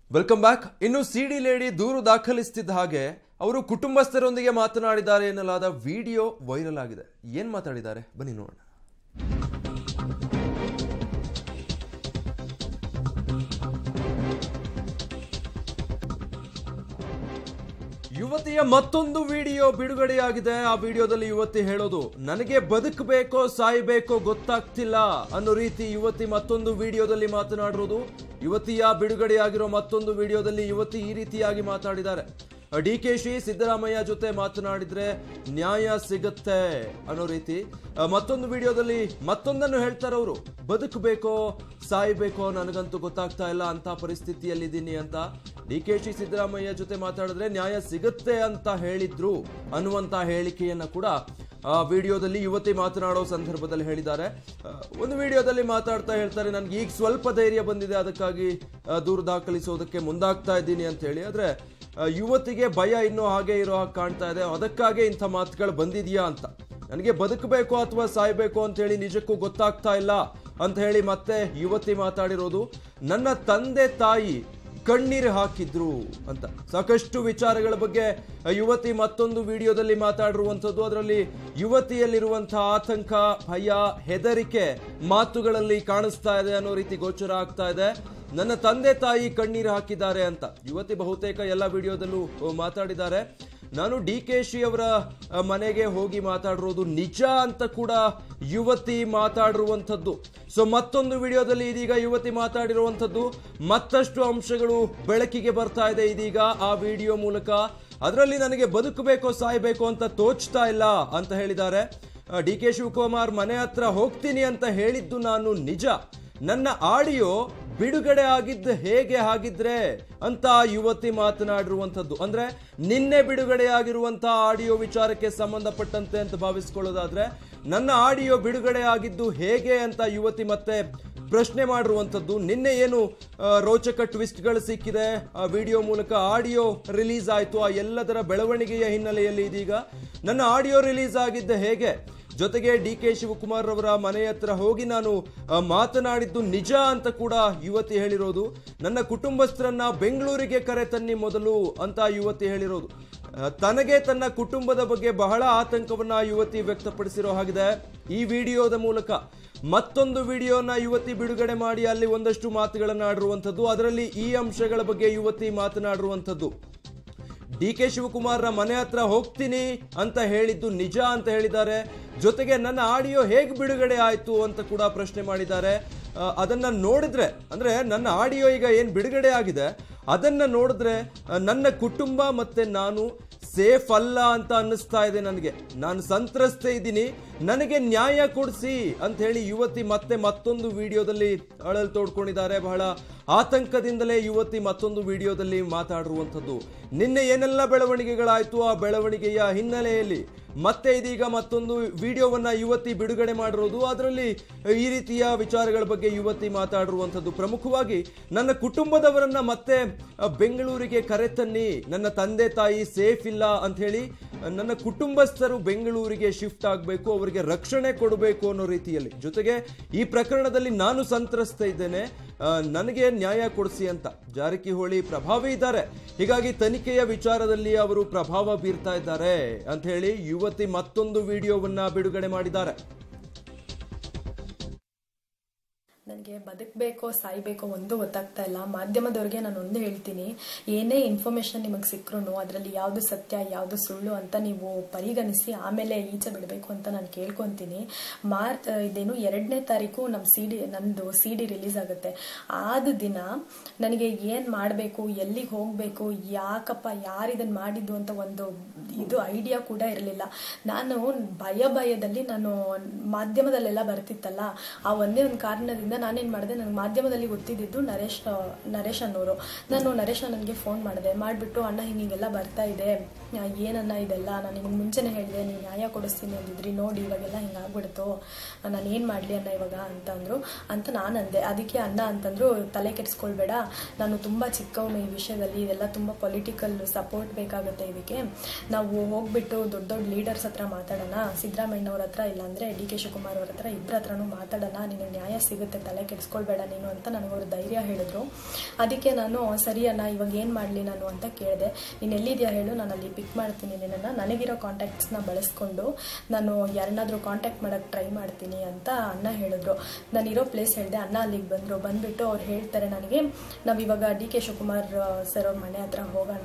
welcome back ಇನ್ನು ಸಿಡಿ lady ದೂರು ದಾಖಲಿಸುತ್ತಿದ್ದ ಹಾಗೆ ಅವರು ಕುಟುಂಬಸ್ಥರೊಂದಿಗೆ ಮಾತನಾಡಿದ್ದಾರೆ ಎನ್ನಲಾದ ವಿಡಿಯೋ ವೈರಲ್ ಆಗಿದೆ ಏನ್ ಮಾತಾಡಿದ್ದಾರೆ ಬನ್ನಿ ನೋಡೋಣ ಯುವತಿಯ ಮತ್ತೊಂದು ವಿಡಿಯೋ ಬಿಡುಗಡೆಯಾಗಿದೆ ಆ ವಿಡಿಯೋದಲ್ಲಿ ಯುವತಿ ಹೇಳೋದು ನನಗೆ ಬದುಕಬೇಕೋ ಸಾಯ್ಬೇಕೋ ಗೊತ್ತಾಗ್ತಿಲ್ಲ ಅನ್ನೋ ರೀತಿ ಯುವತಿ ಮತ್ತೊಂದು ವಿಡಿಯೋದಲ್ಲಿ ಮಾತನಾಡಿರೋದು ಯುವತಿಯ ಬಿಡುಗಡೆಯಾಗಿರೋ ಮತ್ತೊಂದು ವಿಡಿಯೋದಲ್ಲಿ ಯುವತಿ ಈ ರೀತಿಯಾಗಿ ಮಾತಾಡಿದ್ದಾರೆ ಡಿ ಕೆ ಶಿ ಸಿದ್ದರಾಮಯ್ಯ ಜೊತೆ ಮಾತನಾಡಿದ್ರೆ ನ್ಯಾಯ ಸಿಗುತ್ತೆ ಅನ್ನೋ ರೀತಿ ಆ, ಮತ್ತೊಂದು ವಿಡಿಯೋದಲ್ಲಿ ಮತ್ತೊಂದನ್ನು ಹೇಳ್ತಾರೆ ಅವರು ಬದುಕಬೇಕೋ ಸಾಯ್ಬೇಕೋ ನನಗಂತೂ ಗೊತ್ತಾಗ್ತಾ ಇಲ್ಲ ಅಂತ ಪರಿಸ್ಥಿತಿಯಲ್ಲಿದ್ದೀನಿ ಅಂತ ಡಿ ಕೆ ಶಿ ಸಿದ್ದರಾಮಯ್ಯ ಜೊತೆ ಮಾತಾಡಿದ್ರೆ ನ್ಯಾಯ ಸಿಗುತ್ತೆ ಅಂತ ಹೇಳಿದ್ರು ಅನ್ನುವಂತ ಹೇಳಿಕೆಯನ್ನ ಕೂಡ ಆ ವಿಡಿಯೋದಲ್ಲಿ ಯುವತಿ ಮಾತನಾಡೋ ಸಂದರ್ಭದಲ್ಲಿ ಹೇಳಿದ್ದಾರೆ ಆ, ಒಂದು ವಿಡಿಯೋದಲ್ಲಿ ಮಾತಾಡ್ತಾ ಹೇಳ್ತಾರೆ ನನಗೆ ಈಗ ಸ್ವಲ್ಪ ಧೈರ್ಯ ಬಂದಿದೆ ಅದಕ್ಕಾಗಿ ಆ, ದೂರು ದಾಖಲಿಸೋದಕ್ಕೆ ಮುಂದಾಗ್ತಾ ಇದ್ದೀನಿ ಅಂತ ಹೇಳಿ ಆದ್ರೆ ಆ, ಯುವತಿಗೆ ಭಯ ಇನ್ನೂ ಹಾಗೆ ಇರೋ ಹಾಗೆ ಕಾಣ್ತಾ ಇದೆ ಅದಕ್ಕಾಗೆ ಇಂಥ ಮಾತುಗಳು ಬಂದಿದೆಯಾ ಅಂತ ನನಗೆ ಬದುಕಬೇಕು ಅಥವಾ ಸಾಯ್ಬೇಕು ಅಂತ ಹೇಳಿ ನಿಜಕ್ಕೂ ಗೊತ್ತಾಗ್ತಾ ಇಲ್ಲ ಅಂತ ಹೇಳಿ ಮತ್ತೆ ಯುವತಿ ಮಾತಾಡಿರೋದು ನನ್ನ ತಂದೆ ತಾಯಿ ಕಣ್ಣೀರು ಹಾಕಿದ್ರು ಅಂತ ಸಾಕಷ್ಟು ವಿಚಾರಗಳ ಬಗ್ಗೆ ಆ, ಯುವತಿ ಮತ್ತೊಂದು ವಿಡಿಯೋದಲ್ಲಿ ಮಾತಾಡಿರುವಂಥದ್ದು ಅದರಲ್ಲಿ ಯುವತಿಯಲ್ಲಿರುವಂತಹ ಆತಂಕ ಭಯ ಹೆದರಿಕೆ ಮಾತುಗಳಲ್ಲಿ ಕಾಣಿಸ್ತಾ ಇದೆ ಅನ್ನೋ ರೀತಿ ಗೋಚರ ಆಗ್ತಾ ಇದೆ ನನ್ನ ತಂದೆ ತಾಯಿ ಕಣ್ಣೀರು ಹಾಕಿದ್ದಾರೆ ಅಂತ ಯುವತಿ ಬಹುತೇಕ ಎಲ್ಲ ವಿಡಿಯೋದಲ್ಲೂ ಆ, ಮಾತಾಡಿದ್ದಾರೆ ನಾನು ಡಿ ಕೆ ಶಿ ಅವರ ಆ, ಮನೆಗೆ ಹೋಗಿ ಮಾತಾಡಿರೋದು ನಿಜ ಅಂತ ಕೂಡ ಯುವತಿ ಮಾತಾಡಿರುವಂಥದ್ದು ಸೊ ಮತ್ತೊಂದು ವಿಡಿಯೋದಲ್ಲಿ ಇದೀಗ ಯುವತಿ ಮಾತಾಡಿರುವಂಥದ್ದು ಮತ್ತಷ್ಟು ಅಂಶಗಳು ಬೆಳಕಿಗೆ ಬರ್ತಾ ಇದೆ ಇದೀಗ ಆ ವಿಡಿಯೋ ಮೂಲಕ ಅದರಲ್ಲಿ ನನಗೆ ಬದುಕಬೇಕೋ ಸಾಯ್ಬೇಕು ಅಂತ ತೋಚ್ತಾ ಇಲ್ಲ ಅಂತ ಹೇಳಿದ್ದಾರೆ ಡಿ ಕೆ ಶಿವಕುಮಾರ್ ಮನೆ ಹತ್ರ ಹೋಗ್ತೀನಿ ಅಂತ ಹೇಳಿದ್ದು ನಾನು ನಿಜ ನನ್ನ ಆಡಿಯೋ ಬಿಡುಗಡೆ ಆಗಿದ್ದು ಹೇಗೆ ಆಗಿದ್ರೆ ಅಂತ ಯುವತಿ ಮಾತನಾಡಿರುವಂಥದ್ದು ಅಂದ್ರೆ ನಿನ್ನೆ ಬಿಡುಗಡೆ ಆಗಿರುವಂತಹ ಆಡಿಯೋ ವಿಚಾರಕ್ಕೆ ಸಂಬಂಧಪಟ್ಟಂತೆ ಅಂತ ಭಾವಿಸ್ಕೊಳ್ಳೋದಾದ್ರೆ ನನ್ನ ಆಡಿಯೋ ಬಿಡುಗಡೆ ಆಗಿದ್ದು ಹೇಗೆ ಅಂತ ಯುವತಿ ಮತ್ತೆ ಪ್ರಶ್ನೆ ಮಾಡಿರುವಂಥದ್ದು ನಿನ್ನೆ ಏನು ಆ, ರೋಚಕ ಟ್ವಿಸ್ಟ್ಗಳು ಸಿಕ್ಕಿದೆ ಆ ವಿಡಿಯೋ ಮೂಲಕ ಆಡಿಯೋ ರಿಲೀಸ್ ಆಯಿತು ಆ ಎಲ್ಲದರ ಬೆಳವಣಿಗೆಯ ಹಿನ್ನೆಲೆಯಲ್ಲಿ ಇದೀಗ ನನ್ನ ಆಡಿಯೋ ರಿಲೀಸ್ ಆಗಿದ್ದ ಹೇಗೆ ಜೊತೆಗೆ ಡಿ ಕೆ ಶಿವಕುಮಾರ್ ಅವರ ಮನೆ ಹತ್ರ ಹೋಗಿ ನಾನು ಆ, ಮಾತನಾಡಿದ್ದು ನಿಜ ಅಂತ ಕೂಡ ಯುವತಿ ಹೇಳಿರೋದು ನನ್ನ ಕುಟುಂಬಸ್ಥರನ್ನ ಬೆಂಗಳೂರಿಗೆ ಕರೆ ತನ್ನಿ ಮೊದಲು ಅಂತ ಯುವತಿ ಹೇಳಿರೋದು ಆ, ತನಗೆ ತನ್ನ ಕುಟುಂಬದ ಬಗ್ಗೆ ಬಹಳ ಆತಂಕವನ್ನ ಯುವತಿ ವ್ಯಕ್ತಪಡಿಸಿರೋ ಹಾಗಿದೆ ಈ ವಿಡಿಯೋದ ಮೂಲಕ ಮತ್ತೊಂದು ವಿಡಿಯೋನ ಯುವತಿ ಬಿಡುಗಡೆ ಮಾಡಿ ಅಲ್ಲಿ ಒಂದಷ್ಟು ಮಾತುಗಳನ್ನ ಆಡಿರುವಂಥದ್ದು ಅದರಲ್ಲಿ ಈ ಅಂಶಗಳ ಬಗ್ಗೆ ಯುವತಿ ಮಾತನಾಡಿರುವಂಥದ್ದು ಡಿ ಕೆ ಶಿವಕುಮಾರ್ರ ಮನೆ ಹತ್ರ ಹೋಗ್ತೀನಿ ಅಂತ ಹೇಳಿದ್ದು ನಿಜ ಅಂತ ಹೇಳಿದ್ದಾರೆ ಜೊತೆಗೆ ನನ್ನ ಆಡಿಯೋ ಹೇಗೆ ಬಿಡುಗಡೆ ಆಯ್ತು ಅಂತ ಕೂಡ ಪ್ರಶ್ನೆ ಮಾಡಿದ್ದಾರೆ ಆ, ಅದನ್ನ ನೋಡಿದ್ರೆ ಅಂದ್ರೆ ನನ್ನ ಆಡಿಯೋ ಈಗ ಏನ್ ಬಿಡುಗಡೆ ಆಗಿದೆ ಅದನ್ನ ನೋಡಿದ್ರೆ ಆ, ನನ್ನ ಕುಟುಂಬ ಮತ್ತೆ ನಾನು ಸೇಫ್ ಅಲ್ಲ ಅಂತ ಅನ್ನಿಸ್ತಾ ಇದೆ ನನಗೆ ನಾನು ಸಂತ್ರಸ್ತೆ ಇದ್ದೀನಿ ನನಗೆ ನ್ಯಾಯ ಕೊಡಿಸಿ ಅಂತ ಹೇಳಿ ಯುವತಿ ಮತ್ತೆ ಮತ್ತೊಂದು ವಿಡಿಯೋದಲ್ಲಿ ಅಳಲು ತೋಡ್ಕೊಂಡಿದ್ದಾರೆ ಬಹಳ ಆತಂಕದಿಂದಲೇ ಯುವತಿ ಮತ್ತೊಂದು ವಿಡಿಯೋದಲ್ಲಿ ಮಾತಾಡಿರುವಂಥದ್ದು ನಿನ್ನೆ ಏನೆಲ್ಲ ಬೆಳವಣಿಗೆಗಳಾಯ್ತು ಆ ಬೆಳವಣಿಗೆಯ ಹಿನ್ನೆಲೆಯಲ್ಲಿ ಮತ್ತೆ ಇದೀಗ ಮತ್ತೊಂದು ವಿಡಿಯೋವನ್ನ ಯುವತಿ ಬಿಡುಗಡೆ ಮಾಡಿರೋದು ಅದರಲ್ಲಿ ಈ ರೀತಿಯ ವಿಚಾರಗಳ ಬಗ್ಗೆ ಯುವತಿ ಮಾತಾಡಿರುವಂಥದ್ದು ಪ್ರಮುಖವಾಗಿ ನನ್ನ ಕುಟುಂಬದವರನ್ನ ಮತ್ತೆ ಅ, ಬೆಂಗಳೂರಿಗೆ ಕರೆತನ್ನಿ ನನ್ನ ತಂದೆ ತಾಯಿ ಸೇಫ್ ಇಲ್ಲ ಅಂತ ಹೇಳಿ ನನ್ನ ಕುಟುಂಬಸ್ಥರು ಬೆಂಗಳೂರಿಗೆ ಶಿಫ್ಟ್ ಆಗಬೇಕು ಅವರಿಗೆ ರಕ್ಷಣೆ ಕೊಡಬೇಕು ಅನ್ನೋ ರೀತಿಯಲ್ಲಿ ಜೊತೆಗೆ ಈ ಪ್ರಕರಣದಲ್ಲಿ ನಾನು ಸಂತ್ರಸ್ತ ಇದ್ದೇನೆ ಆ, ನನಗೆ ನ್ಯಾಯ ಕೊಡಿಸಿ ಅಂತ ಜಾರಕಿಹೊಳಿ ಪ್ರಭಾವಿ ಇದ್ದಾರೆ ಹೀಗಾಗಿ ತನಿಖೆಯ ವಿಚಾರದಲ್ಲಿ ಅವರು ಪ್ರಭಾವ ಬೀರ್ತಾ ಇದ್ದಾರೆ ಅಂತ ಹೇಳಿ ಯುವತಿ ಮತ್ತೊಂದು ವಿಡಿಯೋವನ್ನ ಬಿಡುಗಡೆ ಮಾಡಿದ್ದಾರೆ ನನಗೆ ಬದುಕಬೇಕೋ ಸಾಯ್ಬೇಕೋ ಒಂದು ಗೊತ್ತಾಗ್ತಾ ಇಲ್ಲ ಮಾಧ್ಯಮದವ್ರಿಗೆ ನಾನು ಒಂದು ಹೇಳ್ತೀನಿ ಏನೇ ಇನ್ಫಾರ್ಮೇಶನ್ ನಿಮಗೆ ಸಿಕ್ಕರೂ ಅದರಲ್ಲಿ ಯಾವುದು ಸತ್ಯ ಯಾವುದು ಸುಳ್ಳು ಅಂತ ನೀವು ಪರಿಗಣಿಸಿ ಆಮೇಲೆ ಈಚೆ ಬಿಡಬೇಕು ಅಂತ ನಾನು ಕೇಳ್ಕೊತೀನಿ ಮಾರ್ಚ್ ಇದೇನು ಎರಡನೇ ತಾರೀಕು ನಮ್ಮ ಸಿ ಡಿ ನಂದು ಸಿ ಡಿ ರಿಲೀಸ್ ಆಗುತ್ತೆ ಆದ ದಿನ ನನಗೆ ಏನು ಮಾಡಬೇಕು ಎಲ್ಲಿಗೆ ಹೋಗಬೇಕು ಯಾಕಪ್ಪ ಯಾರು ಇದನ್ನು ಮಾಡಿದ್ದು ಅಂತ ಒಂದು ಇದು ಐಡಿಯಾ ಕೂಡ ಇರಲಿಲ್ಲ ನಾನು ಭಯ ಭಯದಲ್ಲಿ ನಾನು ಮಾಧ್ಯಮದಲ್ಲೆಲ್ಲ ಬರ್ತಿತ್ತಲ್ಲ ಆ ಒಂದೇ ಒಂದು ಕಾರಣದಿಂದ ನಾನೇನು ಮಾಡಿದೆ ನನಗೆ ಮಾಧ್ಯಮದಲ್ಲಿ ಗೊತ್ತಿದ್ದು ನರೇಶ್ ಆ, ನರೇಶ್ ಅನ್ನೋರು ನಾನು ನರೇಶ್ ನನಗೆ ಫೋನ್ ಮಾಡಿದೆ ಮಾಡಿಬಿಟ್ಟು ಅಣ್ಣ ಹಿಂಗೆಲ್ಲ ಬರ್ತಾ ಇದೆ ಆ, ಏನನ್ನ ಇದೆಲ್ಲ ನಾನು ನಿಮ್ಗೆ ಮುಂಚೆನೇ ಹೇಳಿದೆ ನೀವು ನ್ಯಾಯ ಕೊಡಿಸ್ತೀನಿ ಅಂದಿದ್ರಿ ನೋಡಿ ಇವಾಗೆಲ್ಲ ಹಿಂಗೆ ಆಗ್ಬಿಡ್ತು ನಾನು ಏನು ಮಾಡಲಿ ಅಣ್ಣ ಇವಾಗ ಅಂತ ಅಂದರು ಅಂತ ನಾನು ಅಂದೆ ಅದಕ್ಕೆ ಅಣ್ಣ ಅಂತಂದ್ರು ತಲೆ ಕೆಡಿಸ್ಕೊಳ್ಬೇಡ ನಾನು ತುಂಬ ಚಿಕ್ಕವನು ಈ ವಿಷಯದಲ್ಲಿ ಇದೆಲ್ಲ ತುಂಬ ಪೊಲಿಟಿಕಲ್ ಸಪೋರ್ಟ್ ಬೇಕಾಗುತ್ತೆ ಇದಕ್ಕೆ ನಾವು ಹೋಗ್ಬಿಟ್ಟು ದೊಡ್ಡ ದೊಡ್ಡ ಲೀಡರ್ಸ್ ಹತ್ರ ಮಾತಾಡೋಣ ಸಿದ್ದರಾಮಯ್ಯನವ್ರ ಹತ್ರ ಇಲ್ಲಾಂದ್ರೆ ಡಿ ಕೆ ಶಿವಕುಮಾರ್ ಅವ್ರ ಹತ್ರ ಇಬ್ಬರ ಹತ್ರನೂ ಮಾತಾಡೋಣ ನಿನಗೆ ನ್ಯಾಯ ಸಿಗುತ್ತೆ ತಲೆ ಕೆಡಿಸ್ಕೊಳ್ಬೇಡ ನೀನು ಅಂತ ನನಗವರು ಧೈರ್ಯ ಹೇಳಿದ್ರು ಅದಕ್ಕೆ ನಾನು ಸರಿ ಅಣ್ಣ ಇವಾಗ ಏನು ಮಾಡಲಿ ನಾನು ಅಂತ ಕೇಳಿದೆ ನೀನು ಎಲ್ಲಿದೆಯಾ ಹೇಳು ನಾನು ಅಲ್ಲಿ ಪಿಕ್ ಮಾಡ್ತೀನಿ ನಿನ್ನನ್ನು ನನಗಿರೋ ಕಾಂಟ್ಯಾಕ್ಟ್ಸ್ನ ಬಳಸ್ಕೊಂಡು ನಾನು ಯಾರನ್ನಾದರೂ ಕಾಂಟ್ಯಾಕ್ಟ್ ಮಾಡೋಕ್ಕೆ ಟ್ರೈ ಮಾಡ್ತೀನಿ ಅಂತ ಅಣ್ಣ ಹೇಳಿದ್ರು ನಾನಿರೋ ಪ್ಲೇಸ್ ಹೇಳಿದೆ ಅಣ್ಣ ಅಲ್ಲಿಗೆ ಬಂದರು ಬಂದುಬಿಟ್ಟು ಅವ್ರು ಹೇಳ್ತಾರೆ ನನಗೆ ನಾವಿವಾಗ ಡಿ ಕೆ ಶಿವಕುಮಾರ್ ಸರ್ ಅವ್ರ ಮನೆ ಹತ್ರ ಹೋಗೋಣ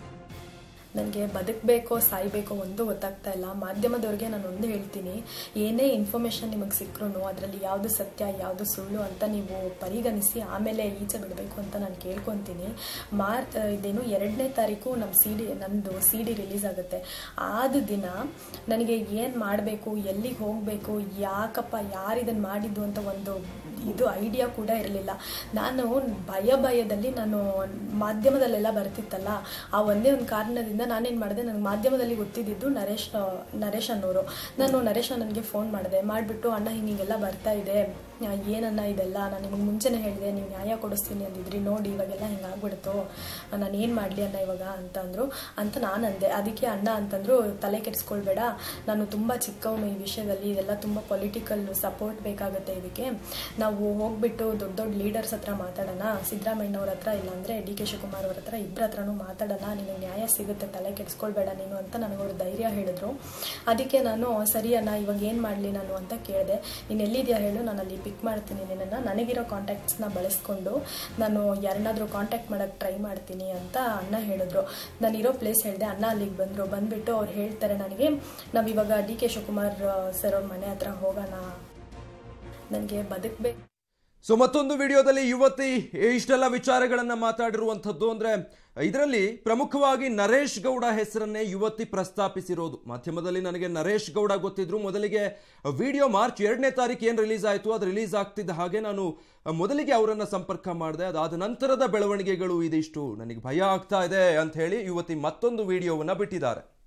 ನನಗೆ ಬದುಕಬೇಕೋ ಸಾಯ್ಬೇಕೋ ಒಂದು ಗೊತ್ತಾಗ್ತಾ ಇಲ್ಲ ಮಾಧ್ಯಮದವ್ರಿಗೆ ನಾನು ಒಂದು ಹೇಳ್ತೀನಿ ಏನೇ ಇನ್ಫಾರ್ಮೇಷನ್ ನಿಮಗೆ ಸಿಕ್ಕರೂ ಅದರಲ್ಲಿ ಯಾವುದು ಸತ್ಯ ಯಾವುದು ಸುಳ್ಳು ಅಂತ ನೀವು ಪರಿಗಣಿಸಿ ಆಮೇಲೆ ಈಚೆ ಬಿಡಬೇಕು ಅಂತ ನಾನು ಕೇಳ್ಕೊತೀನಿ ಮಾರ್ಚ್ ಇದೇನು ಎರಡನೇ ತಾರೀಕು ನಮ್ಮ ಸಿ ಡಿ ನಮ್ಮದು ಸಿ ಡಿ ರಿಲೀಸ್ ಆಗುತ್ತೆ ಆದ ದಿನ ನನಗೆ ಏನು ಮಾಡಬೇಕು ಎಲ್ಲಿಗೆ ಹೋಗಬೇಕು ಯಾಕಪ್ಪ ಯಾರು ಇದನ್ನು ಮಾಡಿದ್ದು ಅಂತ ಒಂದು ಇದು ಐಡಿಯಾ ಕೂಡ ಇರಲಿಲ್ಲ ನಾನು ಭಯ ಭಯದಲ್ಲಿ ನಾನು ಮಾಧ್ಯಮದಲ್ಲೆಲ್ಲ ಬರ್ತಿತ್ತಲ್ಲ ಆ ಒಂದೇ ಒಂದು ಕಾರಣದಿಂದ ನಾನೇನು ಮಾಡಿದೆ ನನಗೆ ಮಾಧ್ಯಮದಲ್ಲಿ ಗೊತ್ತಿದ್ದು ನರೇಶ್ ನರೇಶ್ ಅನ್ನೋರು ನಾನು ನರೇಶ್ ನನಗೆ ಫೋನ್ ಮಾಡಿದೆ ಮಾಡಿಬಿಟ್ಟು ಅಣ್ಣ ಹಿಂಗೆಲ್ಲ ಬರ್ತಾ ಇದೆ ಏನನ್ನ ಇದೆಲ್ಲ ನಾನು ನಿಮಗೆ ಮುಂಚೆನೇ ಹೇಳಿದೆ ನೀವು ನ್ಯಾಯ ಕೊಡಿಸ್ತೀನಿ ಅಂದಿದ್ರಿ ನೋಡಿ ಇವಾಗೆಲ್ಲ ಹಿಂಗಾಗ್ಬಿಡ್ತು ನಾನು ಏನು ಮಾಡಲಿ ಅಣ್ಣ ಇವಾಗ ಅಂತ ಅಂದರು ಅಂತ ನಾನು ಅಂದೆ ಅದಕ್ಕೆ ಅಣ್ಣ ಅಂತಂದರು ತಲೆ ಕೆಡಿಸ್ಕೊಳ್ಬೇಡ ನಾನು ತುಂಬ ಚಿಕ್ಕವನು ಈ ವಿಷಯದಲ್ಲಿ ಇದೆಲ್ಲ ತುಂಬ ಪೊಲಿಟಿಕಲ್ ಸಪೋರ್ಟ್ ಬೇಕಾಗುತ್ತೆ ಇದಕ್ಕೆ ನಾವು ಹೋಗ್ಬಿಟ್ಟು ದೊಡ್ಡ ದೊಡ್ಡ ಲೀಡರ್ಸ್ ಹತ್ರ ಮಾತಾಡೋಣ ಸಿದ್ದರಾಮಯ್ಯನವ್ರ ಹತ್ರ ಇಲ್ಲಾಂದರೆ ಡಿ ಕೆ ಶಿವಕುಮಾರ್ ಅವ್ರ ಹತ್ರ ಇಬ್ಬರ ಹತ್ರನೂ ಮಾತಾಡೋಣ ನಿನಗೆ ನ್ಯಾಯ ಸಿಗುತ್ತೆ ತಲೆ ಕೆಡಿಸ್ಕೊಳ್ಬೇಡ ನೀನು ಅಂತ ನನಗವರು ಧೈರ್ಯ ಹೇಳಿದ್ರು ಅದಕ್ಕೆ ನಾನು ಸರಿ ಅಣ್ಣ ಇವಾಗ ಏನು ಮಾಡಲಿ ನಾನು ಅಂತ ಕೇಳಿದೆ ನೀನು ಎಲ್ಲಿದೆಯಾ ಹೇಳು ನಾನು ಅಲ್ಲಿ ಪಿಕ್ ಮಾಡ್ತೀನಿ ನಿನ್ನನ್ನು ನನಗಿರೋ ಕಾಂಟ್ಯಾಕ್ಟ್ಸ್ನ ಬಳಸ್ಕೊಂಡು ನಾನು ಯಾರನ್ನಾದರೂ ಕಾಂಟ್ಯಾಕ್ಟ್ ಮಾಡೋಕ್ಕೆ ಟ್ರೈ ಮಾಡ್ತೀನಿ ಅಂತ ಅಣ್ಣ ಹೇಳಿದ್ರು ನಾನಿರೋ ಪ್ಲೇಸ್ ಹೇಳಿದೆ ಅಣ್ಣ ಅಲ್ಲಿಗೆ ಬಂದರು ಬಂದುಬಿಟ್ಟು ಅವ್ರು ಹೇಳ್ತಾರೆ ನನಗೆ ನಾವಿವಾಗ ಡಿ ಕೆ ಶಿವಕುಮಾರ್ ಸರ್ ಅವ್ರ ಮನೆ ಹತ್ರ ಹೋಗೋಣ ನನಗೆ ಬದುಕಬೇಕು ಸೊ ಮತ್ತೊಂದು ವಿಡಿಯೋದಲ್ಲಿ ಯುವತಿ ಇಷ್ಟೆಲ್ಲ ವಿಚಾರಗಳನ್ನ ಮಾತಾಡಿರುವಂಥದ್ದು ಅಂದ್ರೆ ಇದರಲ್ಲಿ ಪ್ರಮುಖವಾಗಿ ನರೇಶ್ ಗೌಡ ಹೆಸರನ್ನೇ ಯುವತಿ ಪ್ರಸ್ತಾಪಿಸಿರೋದು ಮಾಧ್ಯಮದಲ್ಲಿ ನನಗೆ ನರೇಶ್ ಗೌಡ ಗೊತ್ತಿದ್ರು ಮೊದಲಿಗೆ ವಿಡಿಯೋ ಮಾರ್ಚ್ ಎರಡನೇ ತಾರೀಕು ಏನು ರಿಲೀಸ್ ಆಯಿತು ಅದು ರಿಲೀಸ್ ಆಗ್ತಿದ್ದ ಹಾಗೆ ನಾನು ಮೊದಲಿಗೆ ಅವರನ್ನ ಸಂಪರ್ಕ ಮಾಡಿದೆ ಅದಾದ ನಂತರದ ಬೆಳವಣಿಗೆಗಳು ಇದಿಷ್ಟು ನನಗೆ ಭಯ ಆಗ್ತಾ ಇದೆ ಅಂತ ಹೇಳಿ ಯುವತಿ ಮತ್ತೊಂದು ವಿಡಿಯೋವನ್ನ ಬಿಟ್ಟಿದ್ದಾರೆ